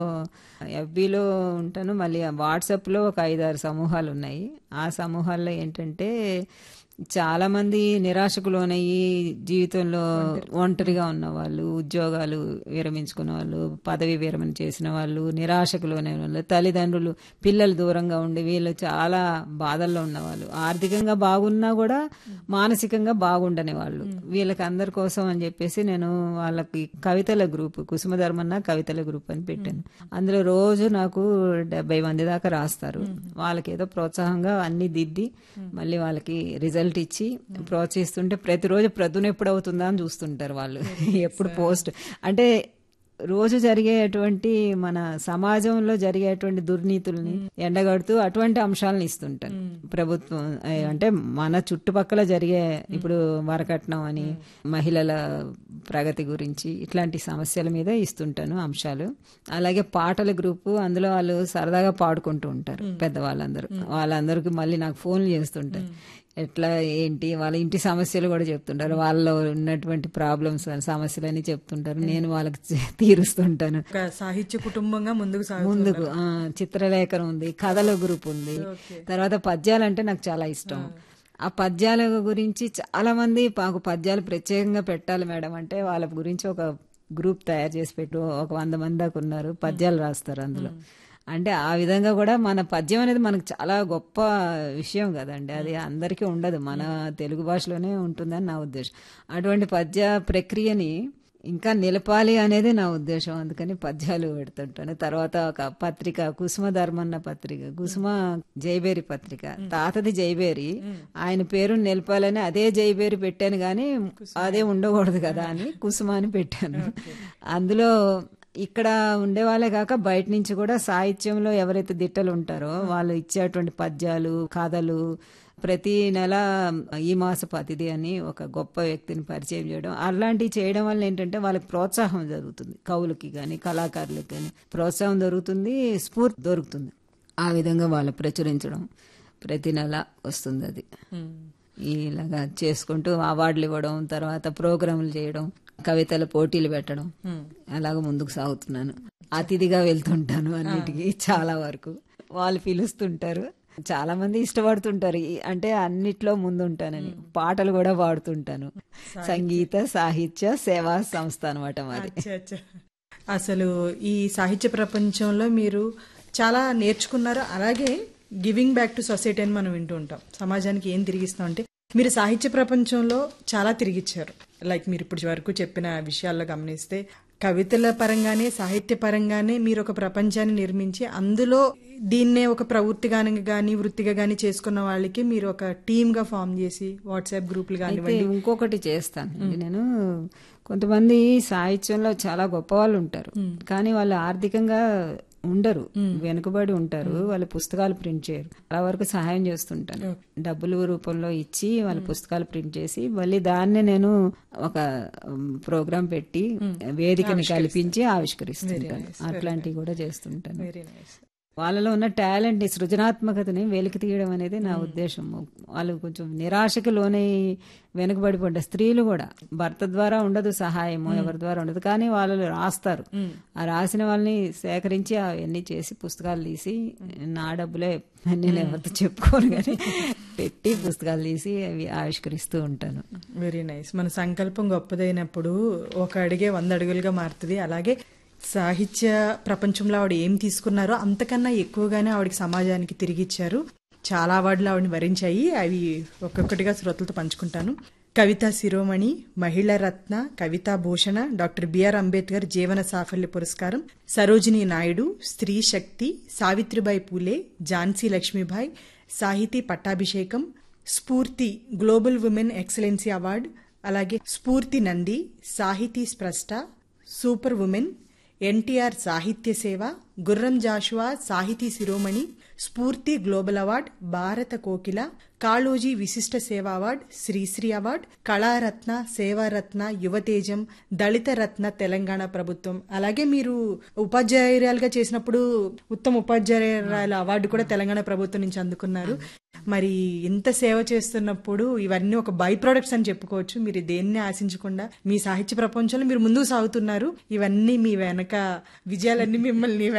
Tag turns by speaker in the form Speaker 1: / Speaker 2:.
Speaker 1: ఎఫ్బీలో ఉంటాను మళ్ళీ వాట్సాప్లో ఒక ఐదారు సమూహాలు ఉన్నాయి ఆ సమూహాల్లో ఏంటంటే చాలా మంది నిరాశకు లోనయ్యి జీవితంలో ఒంటరిగా ఉన్న వాళ్ళు ఉద్యోగాలు విరమించుకున్న వాళ్ళు పదవి విరమణ చేసిన వాళ్ళు నిరాశకు లోనే వాళ్ళు తల్లిదండ్రులు పిల్లలు దూరంగా ఉండి వీళ్ళు చాలా బాధల్లో ఉన్నవాళ్ళు ఆర్థికంగా బాగున్నా కూడా మానసికంగా బాగుండని వాళ్ళు వీళ్ళకి అందరి కోసం అని చెప్పేసి నేను వాళ్ళకి కవితల గ్రూప్ కుసుమధర్మన్న కవితల గ్రూప్ అని పెట్టాను అందులో రోజు నాకు డెబ్బై మంది దాకా రాస్తారు వాళ్ళకి ఏదో ప్రోత్సాహంగా అన్ని దిద్ది మళ్ళీ వాళ్ళకి రిజల్ట్ ఇచ్చి ప్రోత్సహిస్తుంటే ప్రతిరోజు ప్రొద్దున ఎప్పుడు అవుతుందా అని చూస్తుంటారు వాళ్ళు ఎప్పుడు పోస్ట్ అంటే రోజు జరిగేటువంటి మన సమాజంలో జరిగేటువంటి దుర్నీతుల్ని ఎండగడుతూ అటువంటి అంశాలను ఇస్తుంటాను ప్రభుత్వం ఏ, అంటే మన చుట్టుపక్కల జరిగే ఇప్పుడు వరకట్నం అని మహిళల ప్రగతి గురించి ఇట్లాంటి సమస్యల మీద ఇస్తుంటాను అంశాలు అలాగే పాటల గ్రూపు అందులో వాళ్ళు సరదాగా పాడుకుంటూ ఉంటారు పెద్దవాళ్ళందరూ వాళ్ళందరికీ మళ్ళీ నాకు ఫోన్లు చేస్తుంటారు ఎట్లా ఏంటి వాళ్ళ ఇంటి సమస్యలు కూడా చెప్తుంటారు వాళ్ళలో ఉన్నటువంటి ప్రాబ్లమ్స్ సమస్యలని చెప్తుంటారు నేను వాళ్ళకి చే- తీరుస్తుంటాను
Speaker 2: ఒక సాహిత్య కుటుంబంగా ముందుకు సాగు
Speaker 1: ముందుకు ఆ, చిత్రలేఖనం ఉంది కథల గ్రూప్ ఉంది తర్వాత పద్యాలు అంటే నాకు చాలా ఇష్టం ఆ పద్యాల గురించి చాలా మంది మాకు పద్యాలు ప్రత్యేకంగా పెట్టాలి మేడం అంటే వాళ్ళ గురించి ఒక గ్రూప్ తయారు చేసి పెట్టు ఒక వంద మంది దాకా ఉన్నారు పద్యాలు రాస్తారు అందులో అంటే ఆ విధంగా కూడా మన పద్యం అనేది మనకు చాలా గొప్ప విషయం కదండి అది అందరికీ ఉండదు మన తెలుగు భాషలోనే ఉంటుందని నా ఉద్దేశం అటువంటి పద్య ప్రక్రియని ఇంకా నిలపాలి అనేది నా ఉద్దేశం అందుకని పద్యాలు పెడుతుంటాను తర్వాత ఒక పత్రిక కుసుమ ధర్మన్న పత్రిక కుసుమ జైబేరి పత్రిక తాతది జైబేరి ఆయన పేరు నిలపాలని అదే జైబేరి పెట్టాను కానీ అదే ఉండకూడదు కదా అని కుసుమ అని పెట్టాను అందులో ఇక్కడ ఉండే వాళ్ళే కాక బయట నుంచి కూడా సాహిత్యంలో ఎవరైతే దిట్టలు ఉంటారో వాళ్ళు ఇచ్చేటువంటి పద్యాలు కథలు ప్రతి నెల ఈ మాసపు అతిథి అని ఒక గొప్ప వ్యక్తిని పరిచయం చేయడం అలాంటివి చేయడం వల్ల ఏంటంటే వాళ్ళకి ప్రోత్సాహం జరుగుతుంది కవులకి కానీ కళాకారులకి కానీ ప్రోత్సాహం దొరుకుతుంది స్ఫూర్తి దొరుకుతుంది ఆ విధంగా వాళ్ళు ప్రచురించడం ప్రతి నెల వస్తుంది అది ఇలాగా చేసుకుంటూ అవార్డులు ఇవ్వడం తర్వాత ప్రోగ్రాములు చేయడం కవితల పోటీలు పెట్టడం అలాగ ముందుకు సాగుతున్నాను అతిథిగా వెళ్తుంటాను అన్నిటికీ చాలా వరకు వాళ్ళు పిలుస్తుంటారు చాలా మంది ఇష్టపడుతుంటారు ఈ- అంటే అన్నిట్లో ముందుంటానని పాటలు కూడా పాడుతుంటాను సంగీత సాహిత్య సేవా సంస్థ అనమాట మాది
Speaker 2: అచ్చా, అచ్చా. అసలు ఈ సాహిత్య ప్రపంచంలో మీరు చాలా నేర్చుకున్నారు అలాగే గివింగ్ బ్యాక్ టు సొసైటీ అని మనం వింటూ ఉంటాం సమాజానికి ఏం తిరిగిస్తాం అంటే మీరు సాహిత్య ప్రపంచంలో చాలా తిరిగిచ్చారు లైక్ మీరు ఇప్పుడు వరకు చెప్పిన విషయాల్లో గమనిస్తే కవితల పరంగానే సాహిత్య పరంగానే మీరు ఒక ప్రపంచాన్ని నిర్మించి అందులో దీన్నే ఒక ప్రవృత్తిగాని గాని వృత్తిగా గాని చేసుకున్న వాళ్ళకి మీరు ఒక టీమ్ గా ఫామ్ చేసి వాట్సాప్ గ్రూపులు
Speaker 1: అయితే
Speaker 2: కానివ్వండి
Speaker 1: ఇంకొకటి చేస్తాను నేను కొంతమంది సాహిత్యంలో చాలా గొప్ప వాళ్ళు ఉంటారు కానీ వాళ్ళు ఆర్థికంగా ఉండరు వెనుకబడి ఉంటారు వాళ్ళ పుస్తకాలు ప్రింట్ చేయరు చాలా వరకు సహాయం చేస్తుంటాను డబ్బులు రూపంలో ఇచ్చి వాళ్ళ పుస్తకాలు ప్రింట్ చేసి మళ్ళీ దాన్నే నేను ఒక ప్రోగ్రాం పెట్టి వేదికని కల్పించి ఆవిష్కరిస్తుంటాను అట్లాంటివి కూడా చేస్తుంటాను
Speaker 2: వెరీ నైస్
Speaker 1: వాళ్ళలో ఉన్న టాలెంట్ ని సృజనాత్మకతని వెలికి తీయడం అనేది నా ఉద్దేశం వాళ్ళు కొంచెం నిరాశకి లోనై వెనుకబడిపోంట స్త్రీలు కూడా భర్త ద్వారా ఉండదు సహాయము ఎవరి ద్వారా ఉండదు కానీ వాళ్ళు రాస్తారు ఆ రాసిన వాళ్ళని సేకరించి అవన్నీ చేసి పుస్తకాలు తీసి నా డబ్బులే నేను ఎవరితో చెప్పుకోను కానీ పెట్టి పుస్తకాలు తీసి అవి ఆవిష్కరిస్తూ ఉంటాను
Speaker 2: వెరీ నైస్ మన సంకల్పం గొప్పదైనప్పుడు ఒక అడిగే వంద అడుగులుగా మారుతుంది అలాగే సాహిత్య ప్రపంచంలో ఆవిడ ఏం తీసుకున్నారో అంతకన్నా ఎక్కువగానే ఆవిడకి సమాజానికి తిరిగి ఇచ్చారు చాలా అవార్డులు ఆవిడని వరించాయి అవి ఒక్కొక్కటిగా శ్రోతలతో పంచుకుంటాను కవితా శిరోమణి మహిళా రత్న కవితా భూషణ డాక్టర్ బిఆర్ అంబేద్కర్ జీవన సాఫల్య పురస్కారం సరోజిని నాయుడు స్త్రీ శక్తి సావిత్రిబాయి పూలే ఝాన్సీ లక్ష్మీబాయి సాహితీ పట్టాభిషేకం స్ఫూర్తి గ్లోబల్ ఉమెన్ ఎక్సలెన్సీ అవార్డ్ అలాగే స్ఫూర్తి నంది సాహితీ స్ప్రష్ట సూపర్ ఉమెన్ ఎన్టీఆర్ సాహిత్య సేవ గుర్రం జాషువా సాహితీ శిరోమణి స్ఫూర్తి గ్లోబల్ అవార్డ్ భారత కోకిల కాళోజీ విశిష్ట సేవా అవార్డ్ శ్రీశ్రీ అవార్డ్ కళారత్న సేవారత్న యువతేజం దళిత రత్న తెలంగాణ ప్రభుత్వం అలాగే మీరు ఉపాధ్యాయురాలుగా చేసినప్పుడు ఉత్తమ ఉపాధ్యాయురాల అవార్డు కూడా తెలంగాణ ప్రభుత్వం నుంచి అందుకున్నారు మరి ఇంత సేవ చేస్తున్నప్పుడు ఇవన్నీ ఒక బై ప్రొడక్ట్స్ అని చెప్పుకోవచ్చు మీరు దేన్ని ఆశించకుండా మీ సాహిత్య ప్రపంచంలో మీరు ముందుకు సాగుతున్నారు ఇవన్నీ మీ వెనక విజయాలన్నీ మిమ్మల్ని